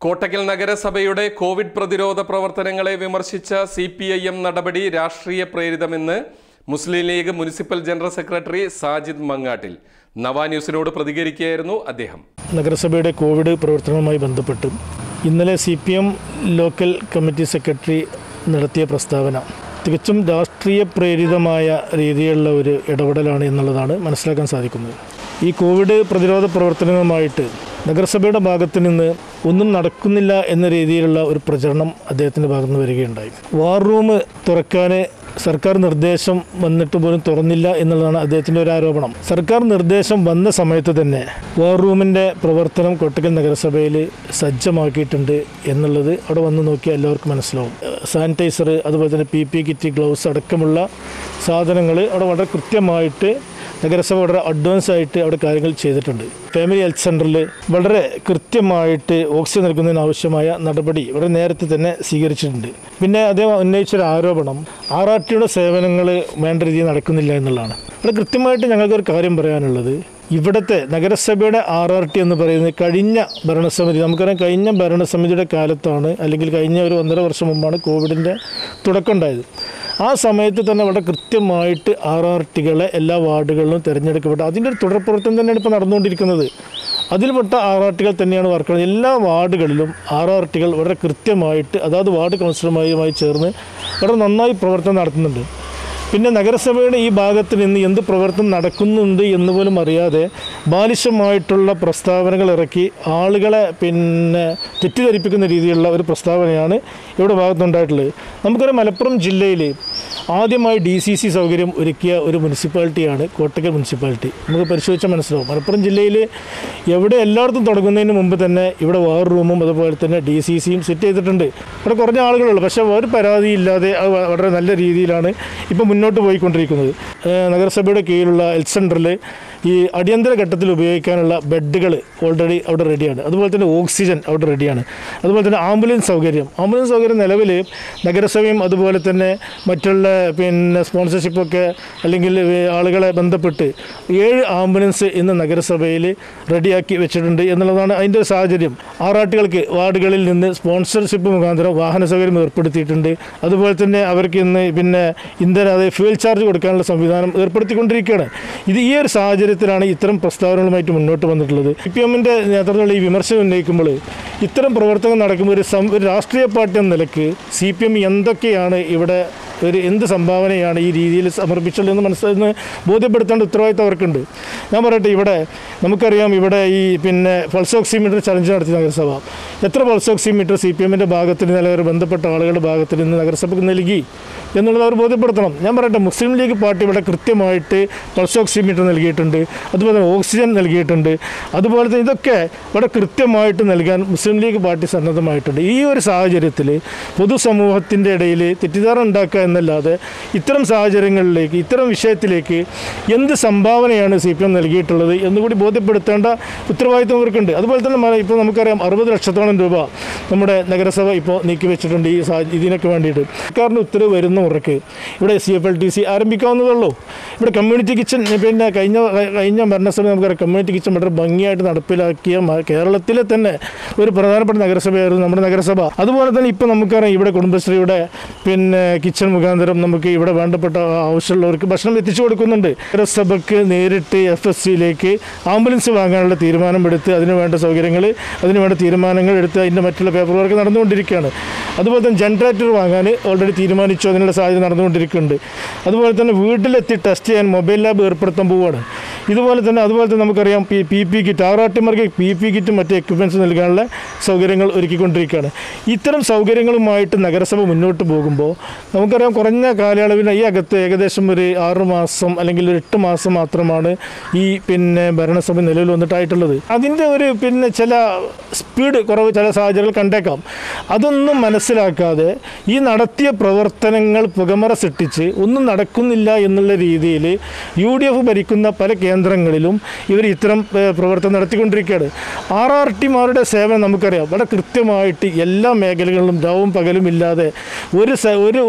കോട്ടക്കൽ നഗരസഭയുടെ കോവിഡ് പ്രതിരോധ പ്രവർത്തനങ്ങളെ വിമർശിച്ച സി പി ഐ എം നടപടി രാഷ്ട്രീയ പ്രേരിതമെന്ന് Muslim League municipal general secretary Sajid Mangattil നവാ ന്യൂസിനോട് പ്രതികരിക്കുകയായിരുന്നു അദ്ദേഹം നഗരസഭയുടെ കോവിഡ് പ്രവർത്തനവുമായി ബന്ധപ്പെട്ട് ഇന്നലെ C P M local committee secretary നടത്തിയ പ്രസ്താവന തികച്ചും രാഷ്ട്രീയ പ്രേരിതമായ രീതിയിലുള്ള ഒരു ഇടപെടലാണ് എന്നുള്ളതാണ് മനസ്സിലാക്കാൻ സാധിക്കുന്നത് ഈ കോവിഡ് പ്രതിരോധ പ്രവർത്തനങ്ങളുമായിട്ട് നഗരസഭയുടെ ഭാഗത്ത് നിന്ന് ഒന്നും നടക്കുന്നില്ല എന്ന രീതിയിലുള്ള ഒരു പ്രചരണം അദ്ദേഹത്തിൻ്റെ ഭാഗത്ത് നിന്ന് വരികയുണ്ടായി വാർ റൂം തുറക്കാൻ സർക്കാർ നിർദ്ദേശം വന്നിട്ട് പോലും തുറന്നില്ല എന്നുള്ളതാണ് അദ്ദേഹത്തിൻ്റെ ഒരു ആരോപണം സർക്കാർ നിർദ്ദേശം വന്ന സമയത്ത് തന്നെ വാർ റൂമിൻ്റെ പ്രവർത്തനം കൊട്ടക്കൽ നഗരസഭയിൽ സജ്ജമാക്കിയിട്ടുണ്ട് എന്നുള്ളത് അവിടെ വന്ന് നോക്കിയാൽ എല്ലാവർക്കും മനസ്സിലാവും സാനിറ്റൈസർ അതുപോലെ തന്നെ പി പി കിറ്റ് ഗ്ലൗസ് അടക്കമുള്ള സാധനങ്ങൾ അവിടെ വളരെ കൃത്യമായിട്ട് നഗരസഭ വളരെ അഡ്വാൻസ് ആയിട്ട് അവിടെ കാര്യങ്ങൾ ചെയ്തിട്ടുണ്ട് ഫാമിലി ഹെൽത്ത് സെൻറ്ററിൽ വളരെ കൃത്യമായിട്ട് ഓക്സിജൻ നൽകുന്നതിന് ആവശ്യമായ നടപടി വളരെ നേരത്തെ തന്നെ സ്വീകരിച്ചിട്ടുണ്ട് പിന്നെ അദ്ദേഹം ഉന്നയിച്ചൊരു ആരോപണം ആർ ആർ ടിയുടെ സേവനങ്ങൾ വേണ്ട രീതിയിൽ നടക്കുന്നില്ല എന്നുള്ളതാണ് അവിടെ കൃത്യമായിട്ട് ഞങ്ങൾക്കൊരു കാര്യം പറയാനുള്ളത് ഇവിടുത്തെ നഗരസഭയുടെ ആർ ആർ ടി എന്ന് പറയുന്നത് കഴിഞ്ഞ ഭരണസമിതി നമുക്കറിയാം കഴിഞ്ഞ ഭരണസമിതിയുടെ കാലത്താണ് അല്ലെങ്കിൽ കഴിഞ്ഞ ഒരു ഒന്നര വർഷം മുമ്പാണ് കോവിഡിൻ്റെ തുടക്കം ഉണ്ടായത് ആ സമയത്ത് തന്നെ വളരെ കൃത്യമായിട്ട് ആർ ആർ ടികളെ എല്ലാ വാർഡുകളിലും തിരഞ്ഞെടുക്കപ്പെട്ടു അതിൻ്റെ ഒരു തുടർപ്രവർത്തനം തന്നെയാണ് ഇപ്പോൾ നടന്നുകൊണ്ടിരിക്കുന്നത് അതിൽപ്പെട്ട ആർ ആർ ടികൾ തന്നെയാണ് വർക്ക് ചെയ്യുന്നത് എല്ലാ വാർഡുകളിലും ആർ ആർ ടികൾ വളരെ കൃത്യമായിട്ട് അതാത് വാർഡ് കൗൺസിലർമാരുമായി ചേർന്ന് വളരെ നന്നായി പ്രവർത്തനം നടത്തുന്നുണ്ട് പിന്നെ നഗരസഭയുടെ ഈ ഭാഗത്ത് നിന്ന് എന്ത് പ്രവർത്തനം നടക്കുന്നുണ്ട് എന്ന് പോലും അറിയാതെ ബാലിശമായിട്ടുള്ള പ്രസ്താവനകൾ ഇറക്കി ആളുകളെ പിന്നെ തെറ്റിദ്ധരിപ്പിക്കുന്ന രീതിയിലുള്ള ഒരു പ്രസ്താവനയാണ് ഇവിടെ ഭാഗത്തുണ്ടായിട്ടുള്ളത് നമുക്കറിയാം മലപ്പുറം ജില്ലയിൽ ആദ്യമായി ഡി സി സി സൗകര്യം ഒരുക്കിയ ഒരു മുനിസിപ്പാലിറ്റിയാണ് കോട്ടക്കൽ മുനിസിപ്പാലിറ്റി നമുക്ക് പരിശോധിച്ചാൽ മനസ്സിലാവും മലപ്പുറം ജില്ലയിൽ എവിടെ എല്ലായിടത്തും തുടങ്ങുന്നതിന് മുമ്പ് തന്നെ ഇവിടെ വാർ റൂമും അതുപോലെ തന്നെ ഡി സി സിയും സെറ്റ് ചെയ്തിട്ടുണ്ട് ഇവിടെ കുറഞ്ഞ ആളുകളുള്ളൂ പക്ഷേ ഒരു പരാതിയില്ലാതെ അത് വ- വളരെ നല്ല രീതിയിലാണ് ഇപ്പോൾ മുന്നോട്ട് പോയിക്കൊണ്ടിരിക്കുന്നത് ഏഹ് നഗരസഭയുടെ കീഴിലുള്ള ഹെൽത്ത് സെൻറ്ററിൽ ഈ അടിയന്തര ഘട്ടത്തിൽ ഉപയോഗിക്കാനുള്ള ബെഡുകൾ ഓൾറെഡി അവിടെ റെഡിയാണ് അതുപോലെ തന്നെ ഓക്സിജൻ അവിടെ റെഡിയാണ് അതുപോലെ തന്നെ ആംബുലൻസ് സൗകര്യം ആംബുലൻസ് സൗകര്യം നിലവിൽ നഗരസഭയും അതുപോലെ തന്നെ മറ്റുള്ള പിന്നെ സ്പോൺസർഷിപ്പൊക്കെ അല്ലെങ്കിൽ ആളുകളെ ബന്ധപ്പെട്ട് ഏഴ് ആംബുലൻസ് ഇന്ന് നഗരസഭയിൽ റെഡിയാക്കി വെച്ചിട്ടുണ്ട് എന്നുള്ളതാണ് അതിൻ്റെ ഒരു സാഹചര്യം ആറാട്ടുകൾക്ക് വാർഡുകളിൽ നിന്ന് സ്പോൺസർഷിപ്പ് മുഖാന്തരം വാഹന സൗകര്യം ഏർപ്പെടുത്തിയിട്ടുണ്ട് അതുപോലെ തന്നെ അവർക്ക് ഇന്ന് പിന്നെ ഇന്ധന അതായത് ഫ്യൂൽ ചാർജ് കൊടുക്കാനുള്ള സംവിധാനം ഏർപ്പെടുത്തിക്കൊണ്ടിരിക്കുകയാണ് ഇത് ഈ ഒരു സാഹചര്യത്തിലാണ് ഇത്തരം പ്രസ്താവനകളുമായിട്ട് മുന്നോട്ട് വന്നിട്ടുള്ളത് സി പി എമ്മിൻ്റെ നേതൃത്വത്തിലുള്ള ഈ വിമർശനം ഉന്നയിക്കുമ്പോൾ ഇത്തരം പ്രവർത്തനം നടക്കുമ്പോൾ ഒരു സം ഒരു രാഷ്ട്രീയ പാർട്ടി എന്ന നിലക്ക് സി പി എം എന്തൊക്കെയാണ് ഇവിടെ ഒരു എന്ത് സംഭാവനയാണ് ഈ രീതിയിൽ സമർപ്പിച്ചുള്ളതെന്ന് മനസ്സിലെന്ന് ബോധ്യപ്പെടുത്തേണ്ട ഉത്തരവാദിത്തം അവർക്കുണ്ട് ഞാൻ പറയട്ടെ ഇവിടെ നമുക്കറിയാം ഇവിടെ ഈ പിന്നെ പൾസ് ഓക്സിമീറ്റർ ചലഞ്ച് നടത്തി നഗരസഭ എത്ര പൾസ് ഓക്സിമീറ്റർ സി പി എമ്മിൻ്റെ ഭാഗത്ത് നിന്ന് അല്ലെങ്കിൽ ബന്ധപ്പെട്ട ആളുകളുടെ ഭാഗത്ത് നിന്ന് നഗരസഭയ്ക്ക് നൽകി എന്നുള്ളത് അവർ ബോധ്യപ്പെടുത്തണം ഞാൻ പറയട്ടെ മുസ്ലിം ലീഗ് പാർട്ടി ഇവിടെ കൃത്യമായിട്ട് പൾസ് ഓക്സിമീറ്റർ നൽകിയിട്ടുണ്ട് അതുപോലെ തന്നെ ഓക്സിജൻ നൽകിയിട്ടുണ്ട് അതുപോലെ തന്നെ ഇതൊക്കെ ഇവിടെ കൃത്യമായിട്ട് നൽകാൻ മുസ്ലിം ലീഗ് പാർട്ടി സന്നദ്ധമായിട്ടുണ്ട് ഈ ഒരു സാഹചര്യത്തിൽ പൊതുസമൂഹത്തിൻ്റെ ഇടയിൽ തെറ്റിദ്ധാരണ ഉണ്ടാക്കുക എന്നല്ലാതെ ഇത്തരം സാഹചര്യങ്ങളിലേക്ക് ഇത്തരം വിഷയത്തിലേക്ക് എന്ത് സംഭാവനയാണ് സി പി എം നൽകിയിട്ടുള്ളത് എന്നുകൂടി ബോധ്യപ്പെടുത്തേണ്ട ഉത്തരവാദിത്വം അവർക്കുണ്ട് അതുപോലെ തന്നെ മ- ഇപ്പോൾ നമുക്കറിയാം അറുപത് ലക്ഷത്തോളം രൂപ നമ്മുടെ നഗരസഭ ഇപ്പോൾ നീക്കി വെച്ചിട്ടുണ്ട് ഈ സാ ഇതിനൊക്കെ വേണ്ടിയിട്ട് സർക്കാരിൻ്റെ ഉത്തരവ് വരുന്ന മുറയ്ക്ക് ഇവിടെ C F L T C ആരംഭിക്കാവുന്നതുള്ളൂ ഇവിടെ കമ്മ്യൂണിറ്റി കിച്ചൺ പിന്നെ കഴിഞ്ഞ കഴിഞ്ഞ ഭരണസഭ നമുക്കറിയാം കമ്മ്യൂണിറ്റി കിച്ചൺ വളരെ ഭംഗിയായിട്ട് നടപ്പിലാക്കിയ മ- കേരളത്തിലെ തന്നെ ഒരു പ്രധാനപ്പെട്ട നഗരസഭയായിരുന്നു നമ്മുടെ നഗരസഭ അതുപോലെ തന്നെ ഇപ്പോൾ നമുക്കറിയാം ഇവിടെ കുടുംബശ്രീയുടെ പിന്നെ കിച്ചൺ മുഖാന്തരം നമുക്ക് ഇവിടെ വേണ്ടപ്പെട്ട ആവശ്യമുള്ളവർക്ക് ഭക്ഷണം എത്തിച്ചു കൊടുക്കുന്നുണ്ട് നഗരസഭയ്ക്ക് നേരിട്ട് എഫ് എസ് സിയിലേക്ക് ആംബുലൻസ് വാങ്ങാനുള്ള തീരുമാനം എടുത്ത് അതിന് വേണ്ട സൗകര്യങ്ങൾ അതിന് വേണ്ട തീരുമാനങ്ങൾ എടുത്ത് അതിൻ്റെ മറ്റുള്ള പേപ്പർ വർക്ക് നടന്നുകൊണ്ടിരിക്കുകയാണ് അതുപോലെ തന്നെ ജനറേറ്റർ വാങ്ങാൻ ഓൾറെഡി തീരുമാനിച്ചു അതിനുള്ള സാധ്യത നടന്നുകൊണ്ടിരിക്കുന്നുണ്ട് അതുപോലെ തന്നെ വീട്ടിലെത്തി ടെസ്റ്റ് ചെയ്യാൻ മൊബൈൽ ലാബ് ഏർപ്പെടുത്താൻ പോവുകയാണ് ഇതുപോലെ തന്നെ അതുപോലെ തന്നെ നമുക്കറിയാം പി പി പി കിറ്റ് ആറാട്ടിമാർക്ക് പി പി കിറ്റും മറ്റ് എക്യുപ്മെൻറ്റ്സ് നൽകാനുള്ള സൗകര്യങ്ങൾ ഒരുക്കിക്കൊണ്ടിരിക്കുകയാണ് ഇത്തരം സൗകര്യങ്ങളുമായിട്ട് നഗരസഭ മുന്നോട്ട് പോകുമ്പോൾ നമുക്കറിയാം കുറഞ്ഞ കാലയളവിൽ ഈ അകത്ത് ഏകദേശം ഒരു ആറ് മാസം അല്ലെങ്കിൽ ഒരു എട്ട് മാസം മാത്രമാണ് ഈ പിന്നെ ഭരണസഭ നിലവിൽ വന്നിട്ടായിട്ടുള്ളത് അതിൻ്റെ ഒരു പിന്നെ ചില സ്പീഡ് കുറവ് ചില സാഹചര്യങ്ങൾ കണ്ടേക്കാം അതൊന്നും മനസ്സിലാക്കാതെ ഈ നടത്തിയ പ്രവർത്തനങ്ങൾ പുകമറ സൃഷ്ടിച്ച് ഒന്നും നടക്കുന്നില്ല എന്നുള്ള രീതിയിൽ യു ഡി എഫ് ഭരിക്കുന്ന പല കേന്ദ്രങ്ങളിലും ഇവർ ഇത്തരം ഏഹ്, പ്രവർത്തനം നടത്തിക്കൊണ്ടിരിക്കുകയാണ് ആർ ആർ ടിമാരുടെ സേവനം നമുക്കറിയാം വളരെ കൃത്യമായിട്ട് എല്ലാ മേഖലകളിലും രാവും പകലും ഇല്ലാതെ ഒരു സ- ഒരു ഒരു ഒരു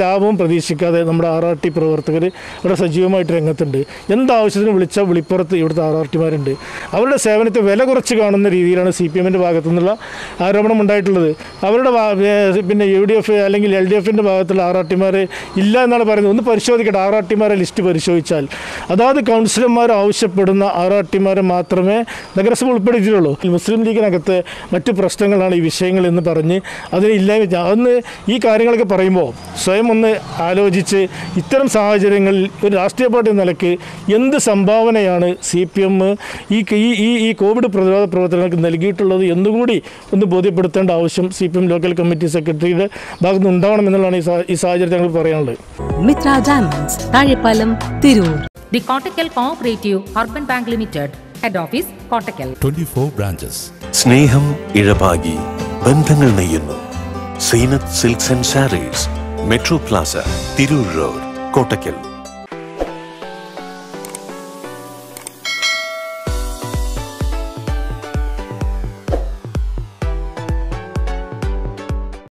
ലാഭവും പ്രതീക്ഷിക്കാതെ നമ്മുടെ ആർ ആർ ടി പ്രവർത്തകർ ഇവിടെ സജീവമായിട്ട് രംഗത്തുണ്ട് എന്താവശ്യത്തിന് വിളിച്ചാൽ വിളിപ്പുറത്ത് ഇവിടുത്തെ ആർ ആർ ടിമാരുണ്ട് അവരുടെ സേവനത്തെ വില കുറച്ച് കാണുന്ന രീതിയിലാണ് സി പി എമ്മിൻ്റെ ഭാഗത്തു നിന്നുള്ള ആരോപണം ഉണ്ടായിട്ടുള്ളത് അവരുടെ ഭാ- ഏ, പിന്നെ യു ഡി എഫ് അല്ലെങ്കിൽ എൽ ഡി എഫിൻ്റെ ഭാഗത്തുള്ള ആർ ആർ ടിമാർ ഇല്ല എന്നാണ് പറയുന്നത് ഒന്ന് പരിശോധിക്കട്ടെ ആർ ആർ ടിമാരെ ലിസ്റ്റ് പരിശോധിച്ചാൽ അതാത് കൗൺസിലർമാർ ആവശ്യപ്പെടുന്ന ആർ ആർ ടിമാരെ മാത്രമേ നഗരസഭ ഉൾപ്പെടുത്തിയിട്ടുള്ളൂ മുസ്ലിം ലീഗിനകത്ത് മറ്റ് പ്രശ്നങ്ങളാണ് ഈ വിഷയങ്ങൾ എന്ന് പറഞ്ഞ് അതിനെ ഇല്ലായ്മ ചെയ്യാം. അന്ന് ഈ കാര്യങ്ങളൊക്കെ പറയുമ്പോൾ സ്വയം ഒന്ന് ആലോചിച്ച് ഇത്തരം സാഹചര്യങ്ങളിൽ ഒരു രാഷ്ട്രീയ പാർട്ടി എന്ന നിലയ്ക്ക് എന്ത് സംഭാവനയാണ് സി പി എം ഈ ഈ ഈ ഈ കോവിഡ് പ്രതിരോധ പ്രവർത്തനങ്ങൾക്ക് നൽകിയിട്ടുള്ളത് എന്നുകൂടി ഒന്ന് ബോധ്യപ്പെടുത്തേണ്ട ആവശ്യം C P M local committee സെക്രട്ടറിയുടെ ഭാഗത്തുനിന്ന് ഉണ്ടാവണം എന്നുള്ളതാണ് ഈ സാ- ഈ സാഹചര്യത്തിൽ ഞങ്ങൾ പറയാനുള്ളത് Mitra diamonds Thazhepalam Tirur The Kottakkal Cooperative Urban Bank Limited, Head Office, Kottakkal. 24 branches. സ്നേഹം ഇഴപാകി ബന്ധങ്ങൾ നെയ്യുന്നു Seenath silks and sarees metro plaza Tirur road Kottakkal